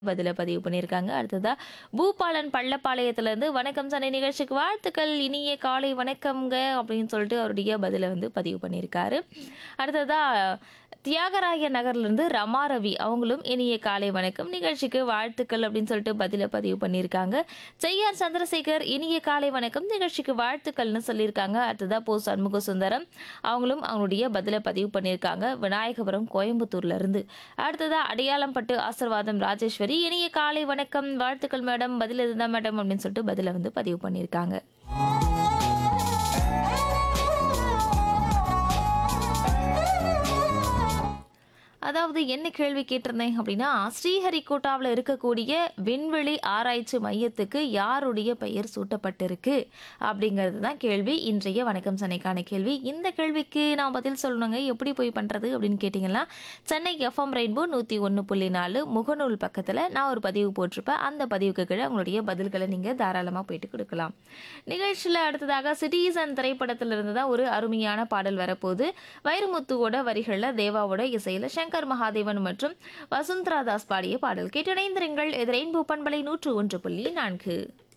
பதில பதிவு பண்ணியிருக்காங்க அடுத்ததா பூபாலன் பள்ளப்பாளையத்திலேருந்து வணக்கம் சனை நிகழ்ச்சிக்கு வாழ்த்துக்கள் இனிய காலை வணக்கம்ங்க அப்படின்னு சொல்லிட்டு அவருடைய பதிலை வந்து பதிவு பண்ணியிருக்காரு அடுத்ததா தியாகராய நகர்லேருந்து ரமா ரவி அவங்களும் இனிய காலை வணக்கம் நிகழ்ச்சிக்கு வாழ்த்துக்கள் அப்படின்னு சொல்லிட்டு பதில பதிவு பண்ணியிருக்காங்க செய்யார் சந்திரசேகர் இனிய காலை வணக்கம் நிகழ்ச்சிக்கு வாழ்த்துக்கள்னு சொல்லியிருக்காங்க அடுத்ததா போ சண்முக சுந்தரம் அவங்களும் அவங்களுடைய பதில பதிவு பண்ணியிருக்காங்க விநாயகபுரம் கோயம்புத்தூர்ல இருந்து அடுத்ததா அடையாளம்பட்டு ஆசிர்வாதம் ராஜேஸ்வரி இனிய காலை வணக்கம் வாழ்த்துக்கள் மேடம் பதில் இதுதான் மேடம் அப்படின்னு சொல்லிட்டு பதில வந்து பதிவு பண்ணியிருக்காங்க அதாவது என்ன கேள்வி கேட்டிருந்தேன் அப்படின்னா ஸ்ரீஹரிகோட்டாவில் இருக்கக்கூடிய விண்வெளி ஆராய்ச்சி மையத்துக்கு யாருடைய பெயர் சூட்டப்பட்டிருக்கு அப்படிங்கிறது தான் கேள்வி இன்றைய வணக்கம் சென்னைக்கான கேள்வி இந்த கேள்விக்கு நான் பதில் சொல்லணுங்க எப்படி போய் பண்ணுறது அப்படின்னு கேட்டிங்கன்னா சென்னை எஃப்எம் ரெயின்போ நூற்றி ஒன்று புள்ளி நாலு முகநூல் பக்கத்தில் நான் ஒரு பதிவு போட்டிருப்பேன் அந்த பதிவுக்கு கீழே உங்களுடைய பதில்களை நீங்கள் தாராளமாக போயிட்டு கொடுக்கலாம் நிகழ்ச்சியில் அடுத்ததாக சிட்டிசன் திரைப்படத்திலிருந்து தான் ஒரு அருமையான பாடல் வரப்போகுது வைரமுத்துவோட வரிகளில் தேவாவோட இசையில் சங்கர் மகாதேவன் மற்றும் வசுந்தரா தாஸ் பாடிய பாடல் கேட்டிணைந்திருங்கள் இது ரெயின்போ பண்பலை நூற்று ஒன்று புள்ளி நான்கு